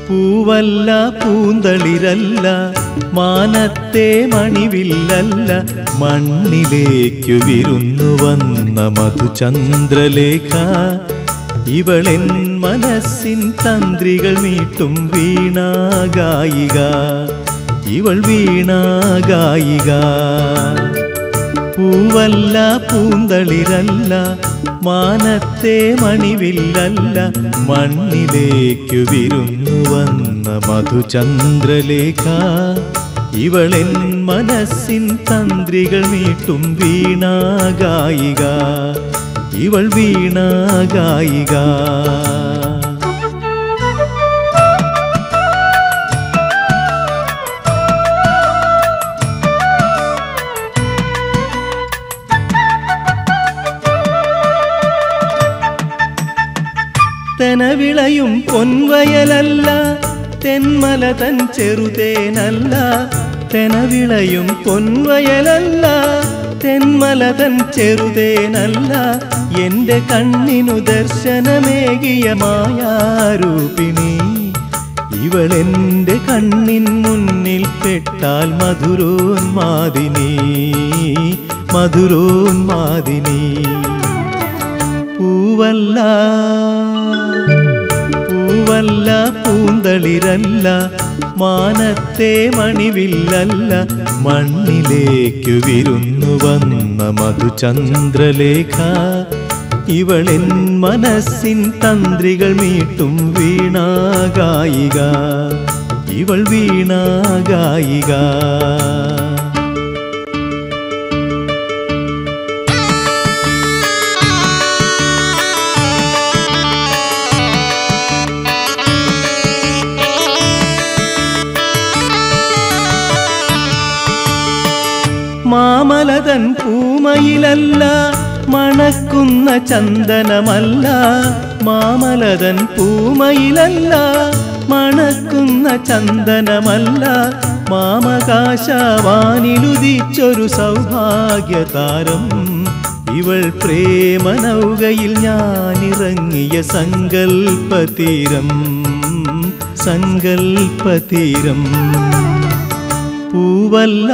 പൂവല്ല പൂന്തളിരല്ല മാനത്തെ മണിവില്ലല്ല മണ്ണിലേക്കു വിരുന്നു വന്ന മധുചന്ദ്രലേഖ ഇവളെൻ മനസ്സിൻ തന്ത്രികൾ മീട്ടും വീണാഗായിക ഇവൾ വീണാഗായിക പൂവല്ല പൂന്തളിരല്ല മാനത്തെ മണിവില്ലല്ല മണ്ണിലേക്കു വിരുന്നു വന്ന മധുചന്ദ്രലേഖ ഇവളെൻ മനസ്സിൻ തന്ത്രികൾ മീട്ടും വീണാഗായിക ഇവൾ വീണാഗായിക തെനവിളയും പൊൻവയലല്ല തെന്മല തൻ ചെറുതേനല്ല തെനവിളയും പൊൻവയലല്ല തെന്മല തൻ ചെറുതേനല്ല എന്റെ കണ്ണിനു ദർശനമേകിയ മായാരൂപിണി ഇവളെന്റെ കണ്ണിൻ മുന്നിൽ പെട്ടാൽ മധുരോന്മാദിനി മധുരോന്മാദിനി പൂവല്ല പൂവല്ല പൂന്തളിരല്ല മാനത്തെ മണിവില്ലല്ല മണ്ണിലേക്കു വിരുന്നു വന്ന മധുചന്ദ്രലേഖ ഇവളെൻ മനസ്സിൻ തന്ത്രികൾ മീട്ടും വീണാഗായിക ഇവൾ വീണാഗായിക മാമലതൻ പൂമയിലല്ല മണക്കുന്ന ചന്ദനമല്ല മാമലതൻ പൂമയിലല്ല മണക്കുന്ന ചന്ദനമല്ല മാമകാശവാനിലുദിച്ചൊരു സൗഭാഗ്യതാരം ഇവൾ പ്രേമനൗകയിൽ ഞാനിറങ്ങിയ സങ്കൽപ്പതീരം സങ്കൽപ്പതീരം പൂവല്ല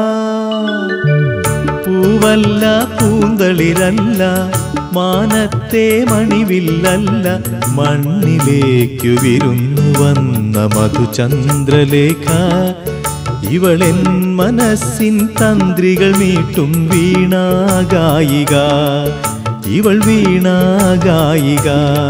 പൂവല്ല പൂന്തളിരല്ല മാനത്തെ മണിവില്ലല്ല മണ്ണിലേക്കു വിരുന്നു വന്ന മധുചന്ദ്രലേഖ ഇവളെൻ മനസ്സിൻ തന്ത്രികൾ മീട്ടും വീണാഗായിക ഇവൾ വീണാഗായിക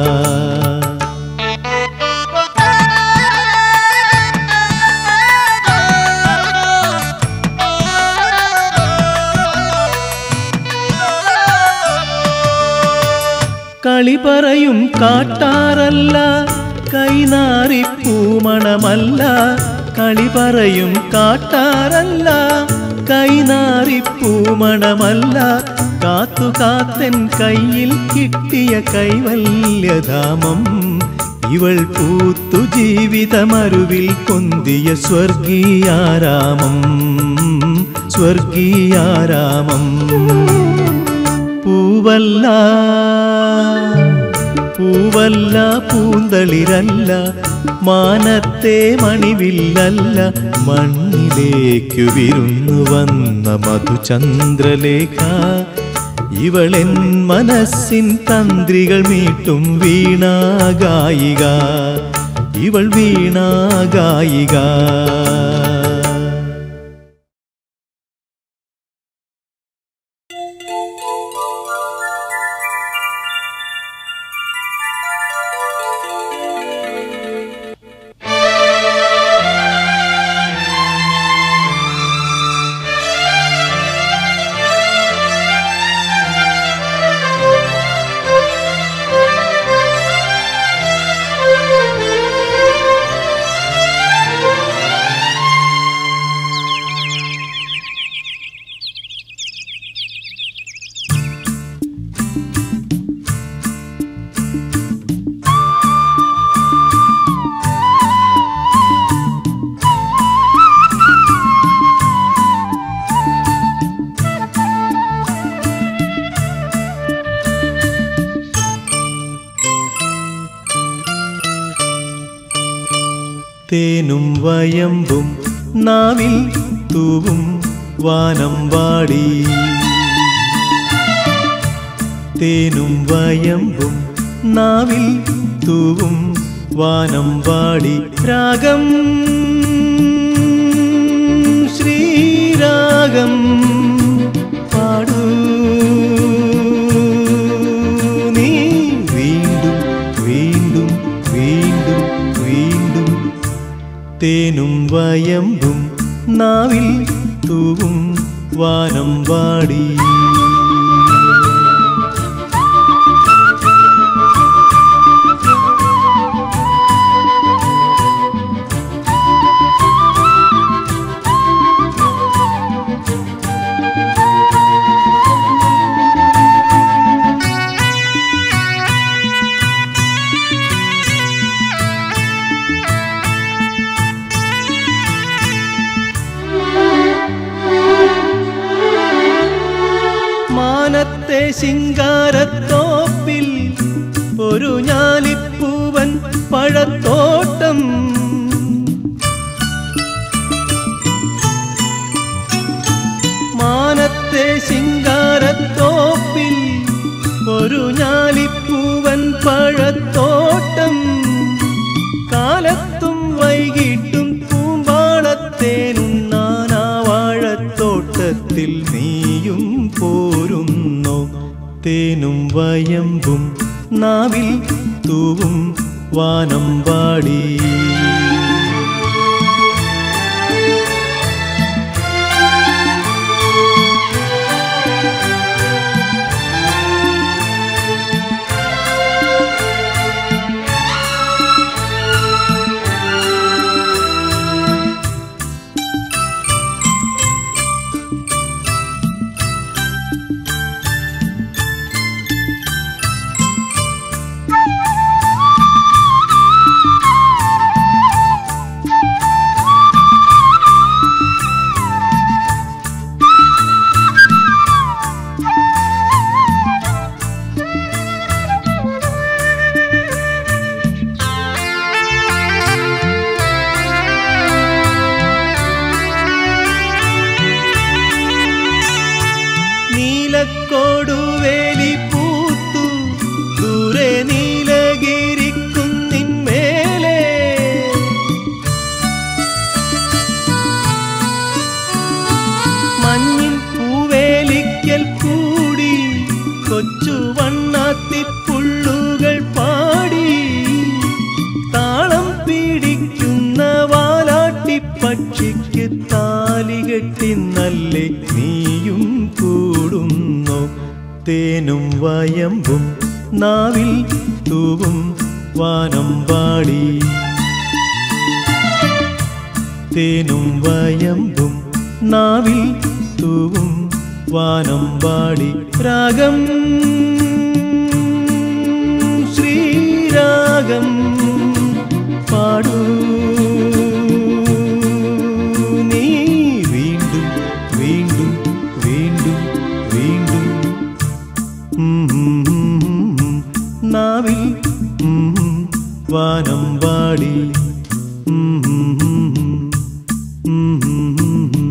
കളി പറയും കാട്ടാറല്ല കൈനാറിപ്പൂമണമല്ല കളി പറയും കാട്ടാറല്ല കൈനാറിപ്പൂമണമല്ല കാത്തു കാത്തൻ കയ്യിൽ കിട്ടിയ കൈവല്യധാമം ഇവൾ പൂത്തു ജീവിതമരുവിൽ പൊന്തിയ സ്വർഗീയാരാമം സ്വർഗീയാരാമം പൂവല്ല പൂവല്ല പൂന്തളിരല്ല മാനത്തെ മണിവില്ലല്ല മണ്ണിലേക്കു വിരുന്നു വന്ന മധുചന്ദ്രലേഖ ഇവളെൻ മനസ്സിൻ തന്ത്രികൾ മീട്ടും വീണാഗായിക ഇവൾ വീണാഗായിക തേനും വയമ്പും നാവിൽ തൂവും വാനം വാടി തേനും വയമ്പും നാവിൽ തൂവും വാനം വാടി രാഗം ശ്രീരാഗം പാടൂ നീ വീണ്ടും വീണ്ടും വീണ്ടും വീണ്ടും തേനും വയമ്പും നാവിൽ തൂവും വാനം വാടി മാനത്തെ ശിങ്കാരത്തോപ്പിൽ ഒരു ഞാലിപ്പൂവൻ പഴത്തോട്ടം മാനത്തെ ശിങ്കാരത്തോപ്പിൽ ഒരു ഞാലിപ്പൂവൻ പഴത്തോട്ടം കാലത്തും വൈകിട്ടും പൂമ്പാളത്തേനുണ്ണാൻ ആ വാഴത്തോട്ടത്തിൽ നീയും പോരുന്നോ തേനും വയമ്പും നാവിൽ തൂവും വാനം പാടി നീലക്കോടുവേലി പൂത്തു ദൂരെ നീലഗിരിക്കുന്നിന്മേലെ മഞ്ഞിൻ പൂവേലിക്കൽ കൂടി കൊച്ചു വണ്ണാത്തിപ്പുള്ളുകൾ പാടി താളം പിടിക്കുന്ന വാലാട്ടി പക്ഷിക്ക് താലി കെട്ടി നല്ലേ നീയും കൂടുന്നോ തേനും വയമ്പും നാവിൽ തൂവും വാനം പാടി തേനും വയമ്പും നാവിൽ തൂവും വാനം പാടി രാഗം ശ്രീരാഗം പാടൂ നീ വീണ്ടും വീണ്ടും വീണ്ടും വീണ്ടും ഉം, ഉം, ഉം, ഉം, നാവിൽ ഉം, ഉം, വാനം പാടി ഉം, ഉം, ഉം, ഉം, ഉം, ഉം, ഉം.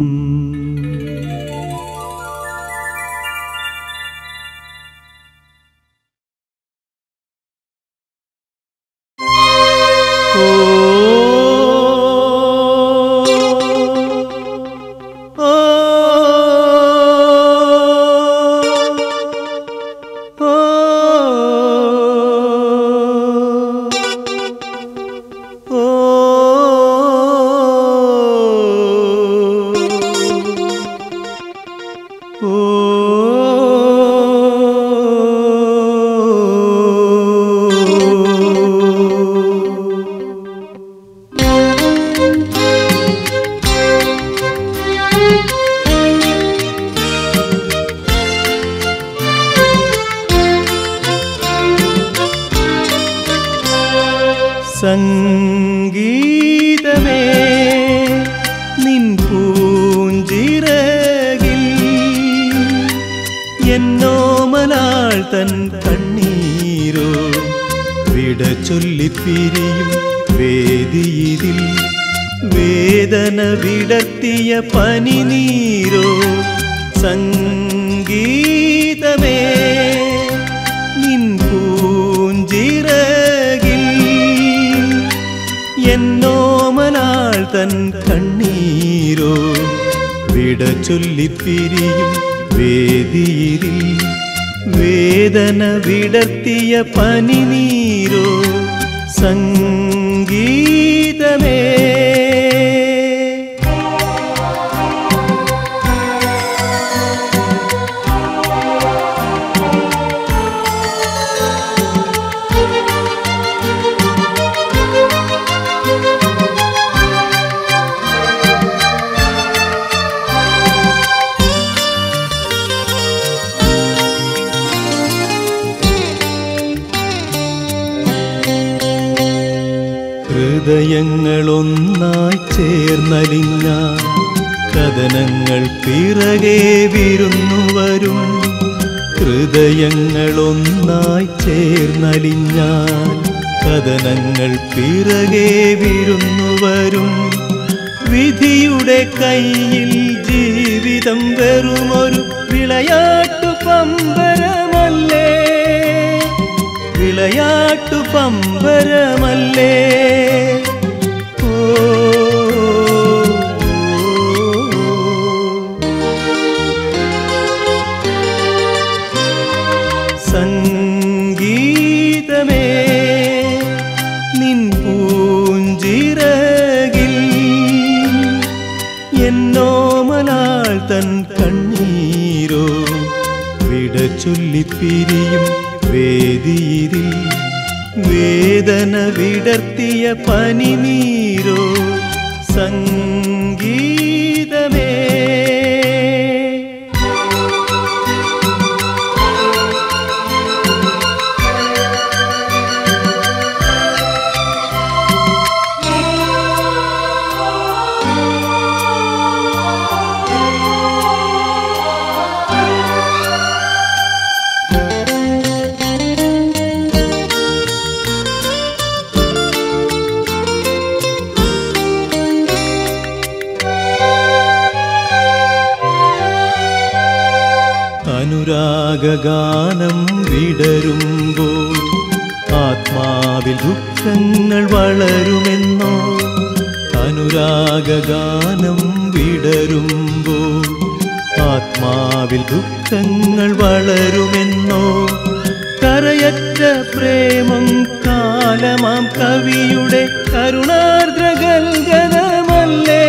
സംഗീതമേ നിൻ പൂഞ്ചിറകിൽ എന്നോമലാൾ തൻ കണ്ണീരോ വിട ചൊല്ലിപ്പിരിയും വേദിയിതിൽ വേദന വിടർത്തിയ പനിനീരോ സംഗീതമേ നിൻ പൂഞ്ചിറകിൽ എന്നോമനാൾ തൻ കണ്ണീരോ വിട ചൊല്ലിപ്പിരിയും വേദിയിൽ വേദന വിടർത്തിയ പനിനീരോ സംഗീതമേ ഹൃദയങ്ങളൊന്നായി ചേർന്നലിഞ്ഞ കഥനങ്ങൾ പിറകെ വിരുന്നു വരും ഹൃദയങ്ങളൊന്നായി ചേർന്നലിഞ്ഞാൽ കഥനങ്ങൾ പിറകെ വിരുന്നു വരും വിധിയുടെ കയ്യിൽ ജീവിതം വെറുമൊരു വിളയാട്ടു പമ്പരമല്ലേ വിളയാട്ടു പമ്പരമല്ലേ ഓ, സംഗീതമേ നിൻ പൂഞ്ചിറകിൽ എന്നോമനാൾ തൻ കണ്ണീരോ വിട ചൊല്ലിപ്പിരിയും വേദിയിൽ വേദന വിടർത്തിയ പനിനീരോ സംഗീതമേ അനുരാഗഗാനം വിടരുമ്പോൾ ആത്മാവിൽ ദുഃഖങ്ങൾ വളരുമെന്നോ അനുരാഗഗാനം വിടരുമ്പോൾ ആത്മാവിൽ ദുഃഖങ്ങൾ വളരുമെന്നോ കരയറ്റ പ്രേമം കാലമാം കവിയുടെ കരുണാർദ്രഗൽഗതമല്ലേ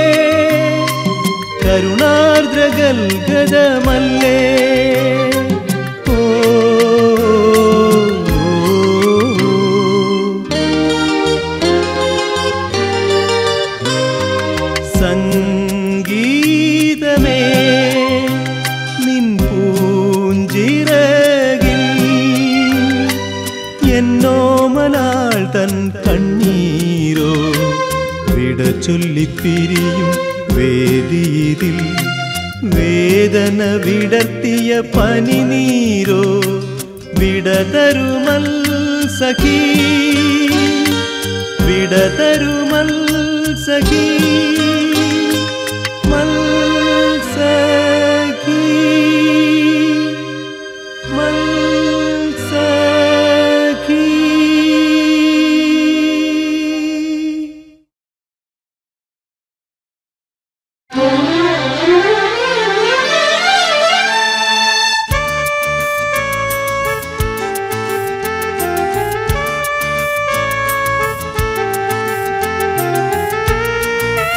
കരുണാർദ്രഗൽഗതമല്ലേ ഓ, സംഗീതമേ നിൻ പൂഞ്ചിറകിൽ എന്നോമനാൾ തൻ കണ്ണീരോ വിട ചൊല്ലിപ്പിരിയും വേദിയിൽ വേദന വിടർത്തിയ പനിനീരോ വിടതരുമൽ സഖീ വിടതരുമൽ സഖീ മൽ സഖീ മൽ സഖീ Thank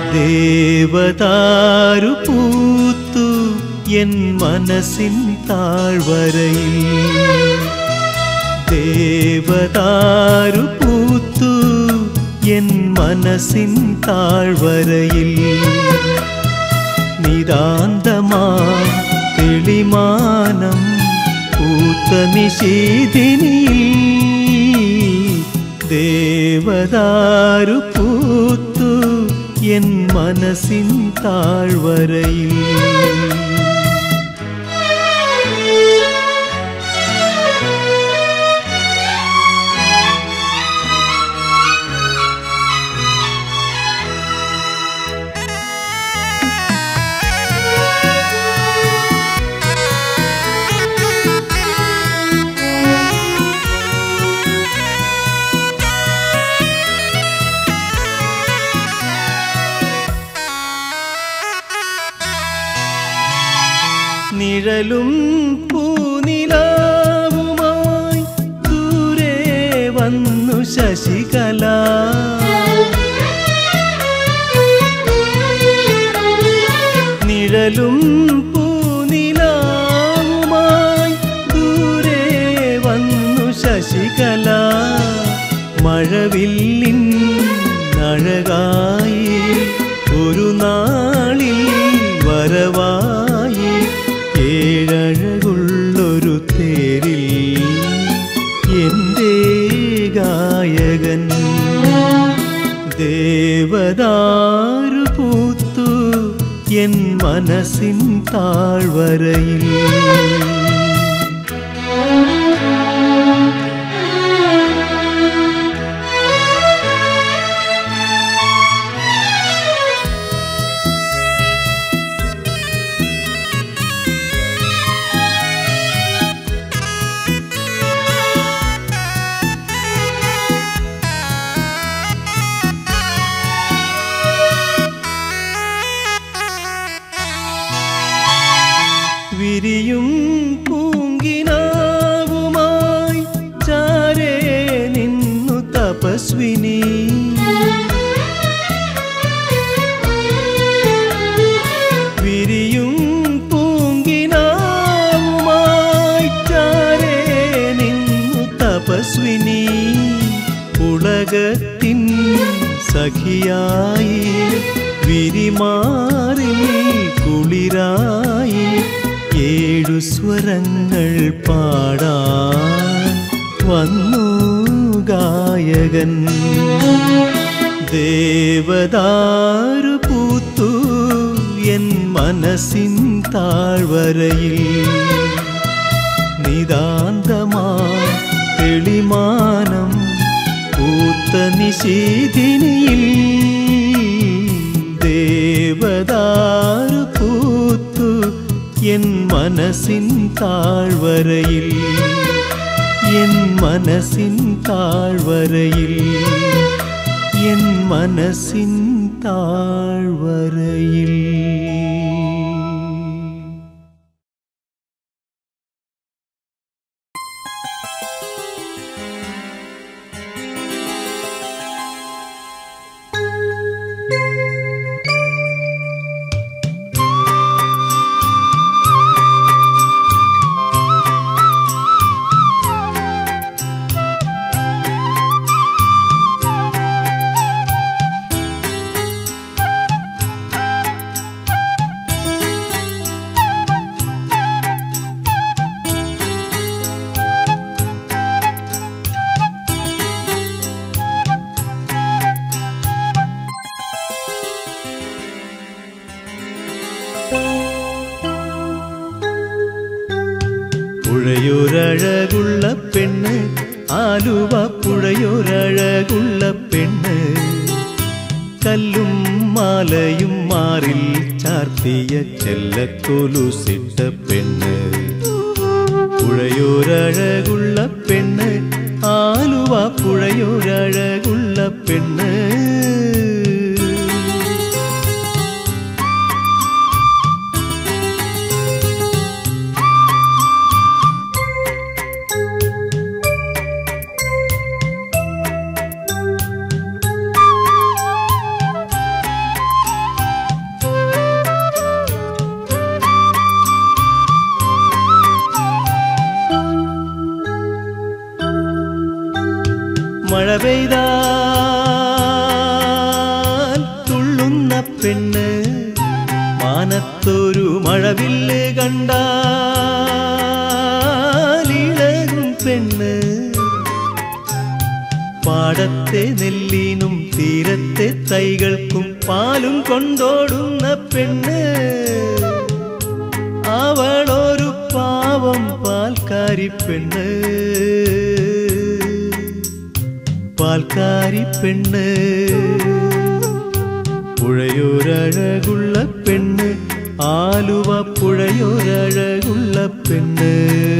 ദേവതാരു പൂത്തു എൻ മനസ്സിൻ താഴ്വരയിൽ ദേവതാരു പൂത്തു എൻ മനസ്സിൻ താഴ്വരയിൽ നിതാന്തമാ തെളിമാനം പൂത്ത നിഷേധിനിയിൽ ദേവതാരു പൂത്തു എൻ മനസ്സിൻ താഴ്വരയിൽ നിഴലും പൂനിലാവുമായി ദൂരെ വന്നു ശശികല നിഴലും പൂനിലാവുമായി ദൂരെ വന്നു ശശികല മഴവില്ലിൻ അഴകായി ഒരു നാളിൽ വരവായി ഏഴഴകുള്ളൊരു തേരിൽ എൻ്റെ ഗായകൻ ദേവദാരു പൂത്തു എൻ മനസ്സിൻ താഴ്വരയിൽ വിരിയും പൂങ്കിനാവുമായി ചാരേ നിന്നു തപസ്വിനി വിരിയും പൂങ്കിനാവുമായി ചാരേ നിന്നു തപസ്വിനി ഉലകത്തിൻ സഖിയായി വിരിമാറിൽ കുളിരായി ഏഴു സ്വരങ്ങൾ പാടാൻ വന്നു ഗായകൻ ദേവദാരു പൂത്തു എൻ മനസ്സിൻ താഴ്വരയിൽ നിതാന്തമാ തെളിമാനം പൂത്ത നിശീതിനിയിൽ ദേവദാരു പൂത്തു എൻ മനസ്സിൻ താഴ്വരയിൽ എൻ മനസ്സിൻ താഴ്വരയിൽ എൻ മനസ്സിൻ താഴ്വരയിൽ പുഴയൊരഴകുള്ള പെണ്ണ് ആലുവ പുഴയൊരഴകുള്ള പെണ്ണ് കല്ലും മാലയും മാറിൽ ചാർത്തിയ ചെല്ലക്കൊലുസിട്ട പെണ്ണ് പുഴയോരഴകുള്ള പെണ്ണ് ആലുവ പുഴയോരഴകുള്ള പെണ്ണ് മഴ പെയ്താൽ തുള്ളുന്ന പെണ്ണ് മാനത്തൊരു മഴവില്ല് കണ്ടാലിളകും പെണ്ണ് പാടത്തെ നെല്ലിനും തീരത്തെ തൈകൾക്കും പാലും കൊണ്ടോടുന്ന പെണ്ണ് അവളൊരു പാവം പാൽക്കാരി പെണ്ണ് പാൽക്കാരി പെണ്ണ് പുഴയോരഴകുള്ള പെണ്ണ് ആലുവ പുഴയോരഴകുള്ള പെണ്ണ്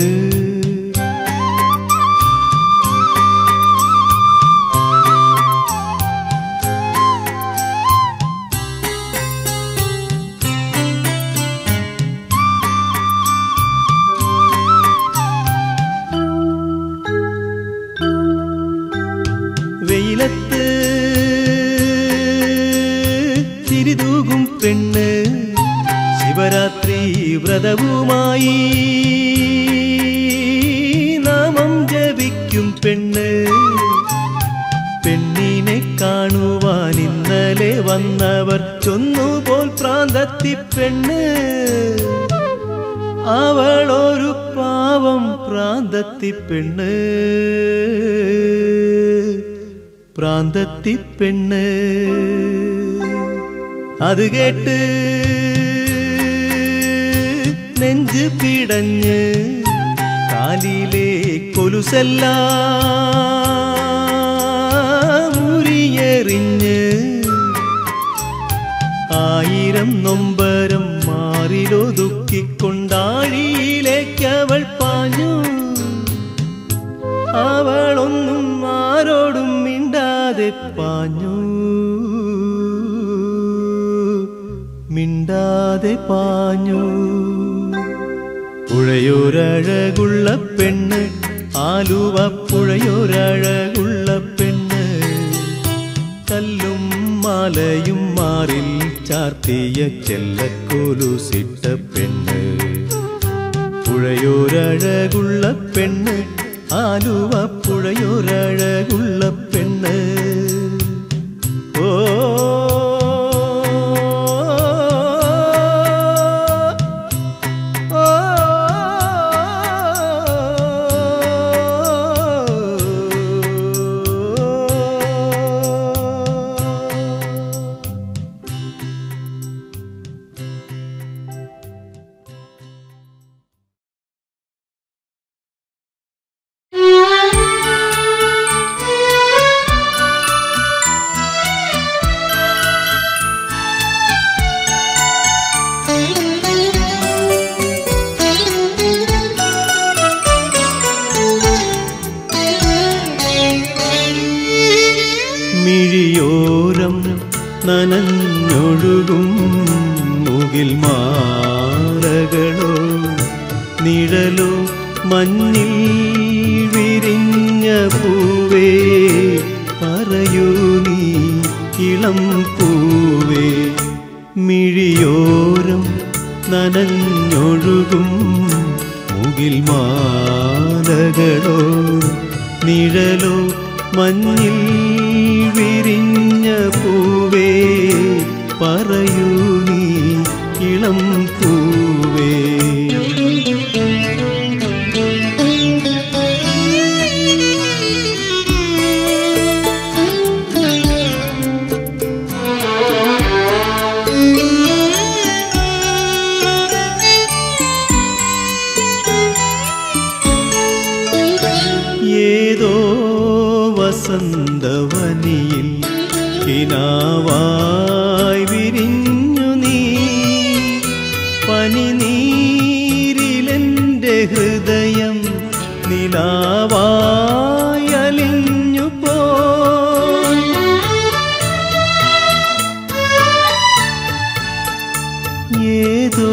വെയിലത്ത് ചിരിതൂകും പെണ്ണ് ശിവരാത്രി വ്രതവുമായി നാമം ജപിക്കും പെണ്ണ് പെണ്ണിനെ കാണുവാൻ ഇന്നലെ വന്നവർ ചൊന്നുപോൽ പ്രാന്തത്തി പെണ്ണ് അവളൊരു പാവം പ്രാന്തത്തി പെണ്ണ് പ്രാന്തത്തി പെണ്ണ് അത് കേട്ട് നെഞ്ച് പിടഞ്ഞ് കാലിലെ കൊലുസെല്ലാം മുറിയെറിഞ്ഞ് ആയിരം നൊമ്പരം മാറിലൊതുക്കിക്കൊണ്ടാഴിയിലേക്ക് അവൾ പാഞ്ഞു അവളൊന്നും ആരോടും മിണ്ടാതെ പാഞ്ഞു മിണ്ടാതെ പാഞ്ഞു പുഴയോരഴകുള്ള പെണ്ണ് ആലുവ പുഴയോരഴകുള്ള പെണ്ണ് കല്ലും മാലയും മാറിൽ ചാർത്തിയ ചെല്ലക്കോലുസിട്ട പെണ്ണ് പുഴയോരഴകുള്ള പെണ്ണ് ആലുവ പുഴയോരഴകുള്ള പെണ്ണ് ഓ ഓ മിഴിയോരം നനഞ്ഞൊഴുകും മുകിൽ മാലകളോ നിഴലോ മഞ്ഞിൽ വിരിഞ്ഞ പൂവേ പറയൂ നീ ഇളം പൂവേ മിഴിയോരം നനഞ്ഞൊഴുകും മുകിൽ മാലകളോ നിഴലോ മഞ്ഞിൽ വിരിഞ്ഞ പൂവേ പറയൂ നീ ഇളം പൂവേ ഏതോ വസന്തവനിയിൽ കിനാവായി വിരിഞ്ഞു നീ പനിനീരിലെൻ്റെ ഹൃദയം നിലാവായി അലിഞ്ഞു പോയി ഏതോ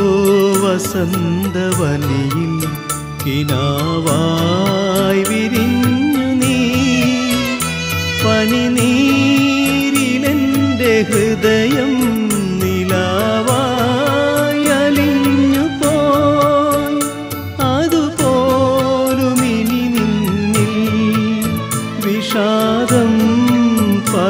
വസന്തവനിയിൽ കിനാവായി വിരിഞ്ഞു നീ പനിനീരിലെൻ്റെ ഹൃദയം നിലാവായി അലിഞ്ഞു പോയി അതുപോലും ഇനി നിന്നിൽ വിഷാ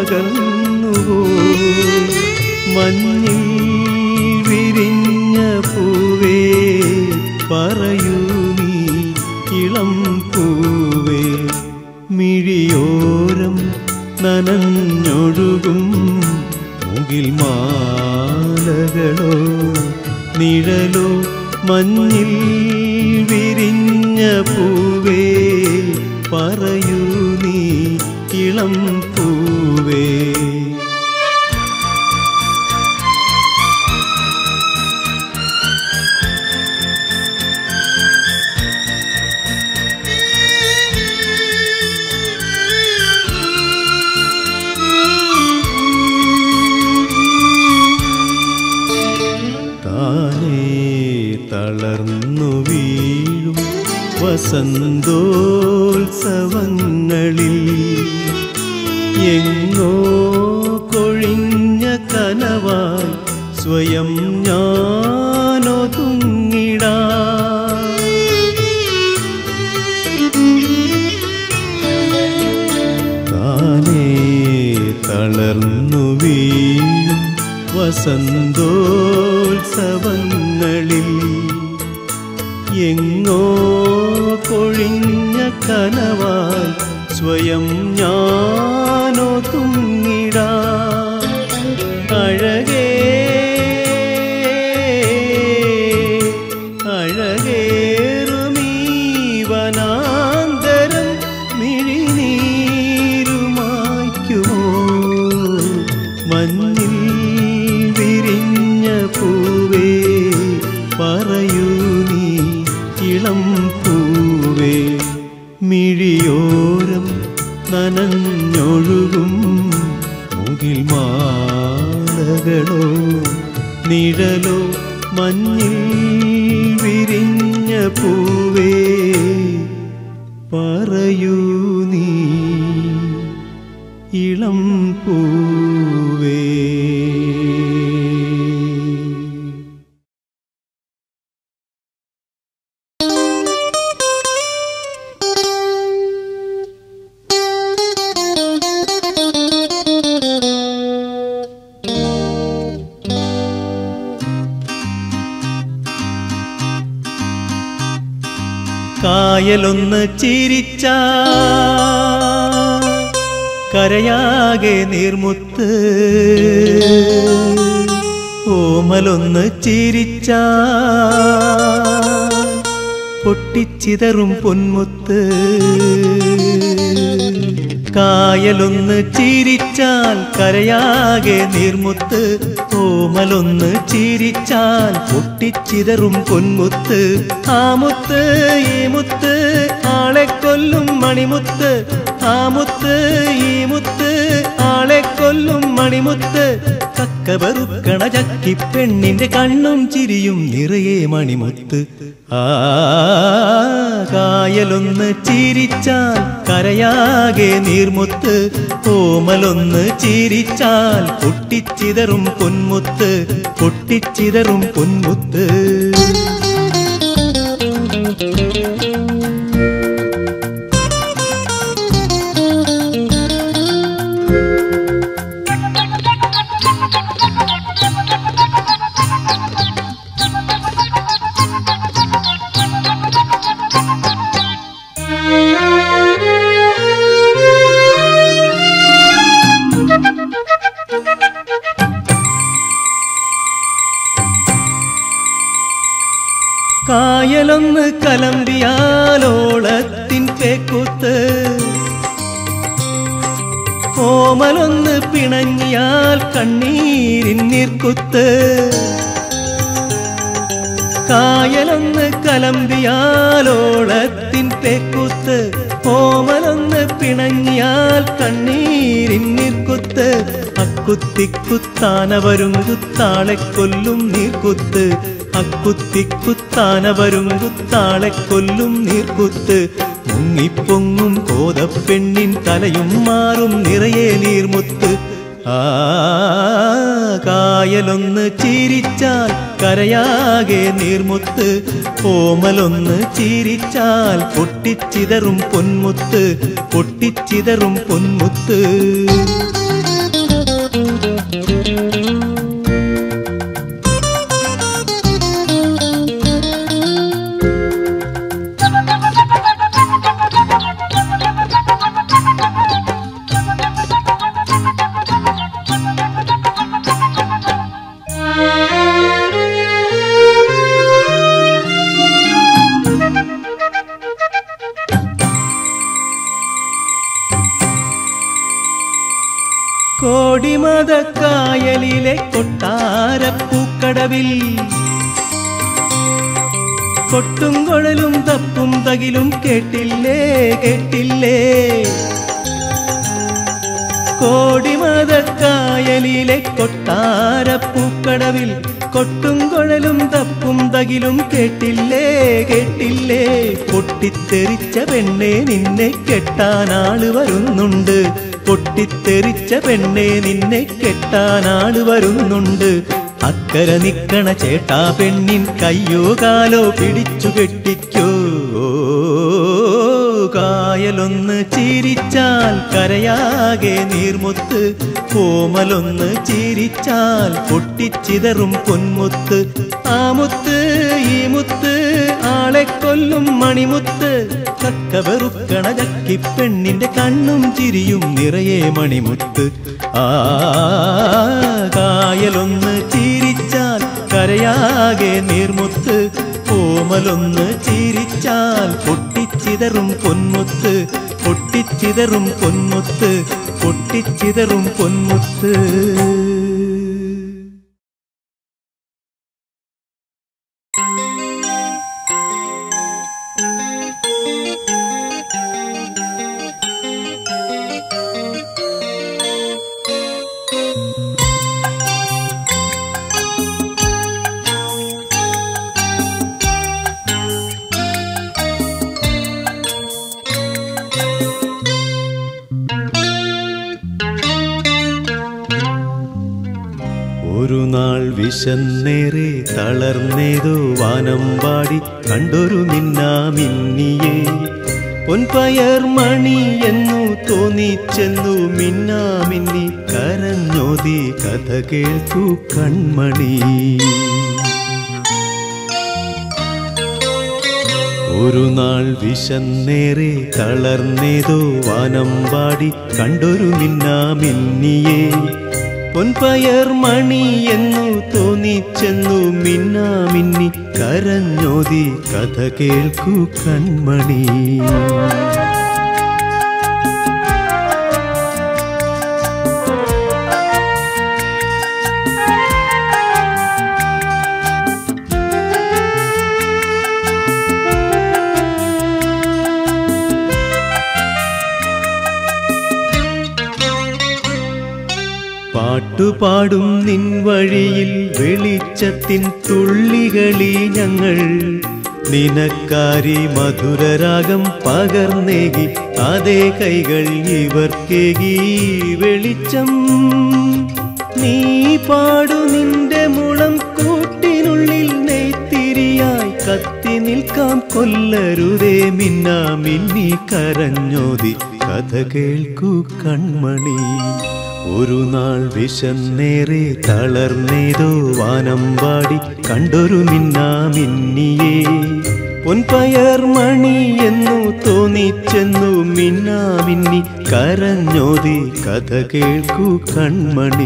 അകന്നുവോ മഞ്ഞിൽ വിരിഞ്ഞ പൂവേ പറയൂ നീ ഇളം പൂവേ മിഴിയോരം നനഞ്ഞൊഴുകും മുകിൽ മാലകളോ നിഴലോ മഞ്ഞിൽ വിരിഞ്ഞ പൂവേ പറയൂ നീ ഇളം പൂവേ താനേ തളർന്നു വീഴും വസന്തോത്സവങ്ങളിൽ എങ്ങോ കൊഴിഞ്ഞ കനവായി സ്വയം ഞാനൊതുങ്ങിടാ താനേ തളർന്നു വീഴും വസന്തോത്സവങ്ങളിൽ എങ്ങോ കൊഴിഞ്ഞ കനവായി സ്വയം ഞാനോ തുങ്ങിടാ അഴകേ അഴകേറുമീ വനാന്തരം മിഴിനീരുമായ്ക്കുമോ മഞ്ഞിൽ വിരിഞ്ഞ പൂവേ പറയൂ നീ ഇളം പൂവേ മിഴിയോരം നനഞ്ഞൊഴുകും മുകിൽ മാലകളോ നിഴലോ മഞ്ഞിൽ വിരിഞ്ഞ പൂവേ പറയൂ നീ ഇളം പൂവേ കായലൊന്ന് ചിരിച്ച കരയാകെ നീർമുത്ത് ഓമലൊന്ന് ചിരിച്ച പൊട്ടിച്ചിതറും പൊന്മുത്ത് കായലൊന്ന് ചിരിച്ചാൽ കരയാകെ നീർമുത്ത് ഓമലൊന്ന് ചിരിച്ചാൽ പൊട്ടിച്ചിതറും പൊന്മുത്ത് ആ മുത്ത് ഈ മുത്ത് ആളെ കൊല്ലും മണിമുത്ത് ആ മുത്ത് ഈ മുത്ത് ആളെ കൊല്ലും മണിമുത്ത് കക്ക വെറുക്കണ ചക്കി പെണ്ണിന്റെ കണ്ണും ചിരിയും നിറയെ മണിമുത്ത് ആ കായലൊന്ന് ചിരിച്ചാൽ കരയാകെ നീർമുത്ത് കോമലൊന്ന് ചിരിച്ചാൽ പൊട്ടിച്ചിതറും പൊന്മുത്ത് പൊട്ടിച്ചിതറും പൊന്മുത്ത് കായലൊന്ന് കലമ്പിയാലോളത്തിൻ കേക്കുത്ത് ഓമലൊന്ന് പിണങ്ങിയാൽ കണ്ണീരിൻ നീർക്കുത്ത് കായലൊന്ന് കലമ്പിയാലോളത്തിൻ പേക്കുത്ത് ഓമലൊന്ന് പിണങ്ങിയാൽ കണ്ണീരിൻ നീർക്കുത്ത് അക്കുത്തിക്കുത്താനവരും കുത്താളെ കൊല്ലും നീർക്കുത്ത് അക്കുത്തിക്കുത്താനവരും കുത്താളെ കൊല്ലും നീർക്കുത്ത് മുങ്ങിപ്പൊങ്ങും കോതപ്പെണ്ണിൻ തലയും മാറും നിറയെ നീർമുത്ത് ആ കായലൊന്ന് ചിരിച്ചാൽ കരയാകെ നീർമുത്ത് ഓമലൊന്ന് ചിരിച്ചാൽ പൊട്ടിച്ചിതറും പൊന്മുത്ത് പൊട്ടിച്ചിതറും പൊന്മുത്ത് കോടിമതക്കായലിലെ കൊട്ടാരപ്പൂക്കടവിൽ കൊട്ടും കുഴലും തപ്പും തകിലും കേട്ടില്ലേ കേട്ടില്ലേ കോടിമതക്കായലിലെ കൊട്ടാരപ്പൂക്കടവിൽ കൊട്ടും കുഴലും തപ്പും തകിലും കേട്ടില്ലേ കേട്ടില്ലേ പൊട്ടിത്തെറിച്ച പെണ്ണെ നിന്നെ കെട്ടാനാള് വരുന്നുണ്ട് പൊട്ടിത്തെറിച്ച പെണ്ണെ നിന്നെ കെട്ടാനാള് വരുന്നുണ്ട് അക്കരെ നിക്കണ ചേട്ടാ പെണ്ണിൻ കയ്യോ കാലോ പിടിച്ചു കെട്ടിക്കോ കായലൊന്ന് ചിരിച്ചാൽ കരയാകെ നീർമുത്ത് കോമലൊന്ന് ചിരിച്ചാൽ പൊട്ടിച്ചിതറും പൊന്മുത്ത് ആ മുത്ത് ഈ മുത്ത് ആളെ കൊല്ലും മണിമുത്ത് കക്ക വെറുക്കണ ചക്കി പെണ്ണിന്റെ കണ്ണും ചിരിയും നിറയെ മണിമുത്ത് ആ കായലൊന്ന് ചിരിച്ചാൽ കരയാകെ നീർമുത്ത് കോമലൊന്ന് ചിരിച്ചാൽ പൊട്ടിച്ചിതറും പൊന്മുത്ത് പൊട്ടിച്ചിതറും പൊന്മുത്ത് പൊട്ടിച്ചിതറും പൊന്മുത്ത് ഒരു നാൾ വിശന്നേറെ തളർന്നേതോ വാനം പാടി കണ്ടൊരു മിന്നാമിന്നിയെ പൊൻപയർ മണി എന്നു തോന്നിച്ചെന്നു മിന്നാമിന്നി കരഞ്ഞോതി കഥ കേൾക്കൂ കൺമണി ഒരു നാൾ വിശന്നേറെ തളർന്നേതോ വാനം പാടി കണ്ടൊരു മിന്നാമിന്നിയെ പൊൻപയർ മണി എന്നു തോന്നിച്ചെന്നു മിന്നാമിന്നി കരഞ്ഞോതി കഥ കേൾക്കൂ കൺമണി പാട്ടുപാടും നിൻ വഴിയിൽ വെളിച്ചത്തിൻ തുള്ളികളി ഞങ്ങൾ നിനക്കാരി മധുരരാഗം പകർന്നേകി അതേ കൈകൾ ഇവർക്കേകി വെളിച്ചം നീ പാടു നിന്റെ മുളം കൂട്ടിനുള്ളിൽ നെയ്ത്തിരിയായി കത്തി നിൽക്കാം കൊല്ലരുതേ മിന്നാ മിന്നി കരഞ്ഞോതി കഥ കേൾക്കൂ കൺമണി ഒരു നാൾ വിശന്നേറെ തളർന്നേതോ വാനം പാടി കണ്ടൊരു മിന്നാ മിന്നിയേ പൊൻപയർ മണി എന്നു തോന്നിച്ചെന്നു മിന്നാ മിന്നി കരഞ്ഞോതി കഥ കേൾക്കൂ കൺമണി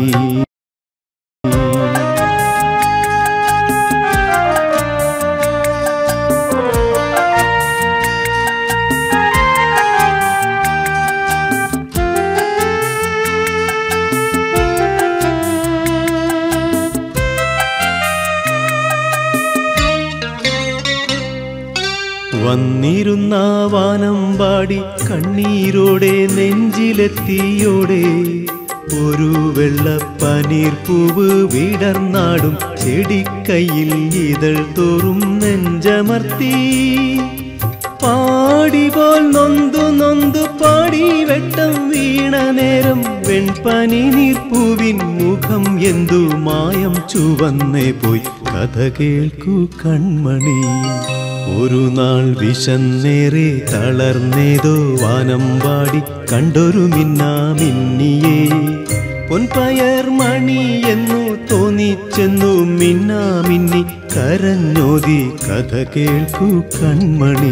വന്നിരുന്ന വാനം പാടി കണ്ണീരോടെ നെഞ്ചിലെത്തിയോടെ ഒരു വെള്ളപ്പനീർ പൂവ് വിടർന്നാടും ചെടിക്കൈയിൽ ഇതൾ തോറും നെഞ്ചമർത്തി പാടി പോൽ നൊന്തു നൊന്തു പാടി വെട്ടം വീണ നേരം വെൺപനി നീർപ്പൂവിൻ മുഖം എന്തു മായം ചുവന്നേ പോയി കഥ കേൾക്കൂ കൺമണി ഒരു നാൾ വിശന്നേറെ തളർന്നേതോ വാനം പാടി കണ്ടൊരു മിന്നാ മിന്നിയേ പൊൻപയർ മണി എന്നു തോന്നിച്ചെന്നു മിന്നാ മിന്നി കരഞ്ഞോതി കഥ കേൾക്കൂ കൺമണി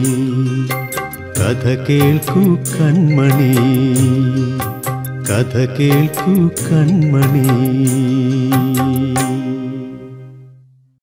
കഥ കേൾക്കൂ കൺമണി കഥ കേൾക്കൂ കൺമണി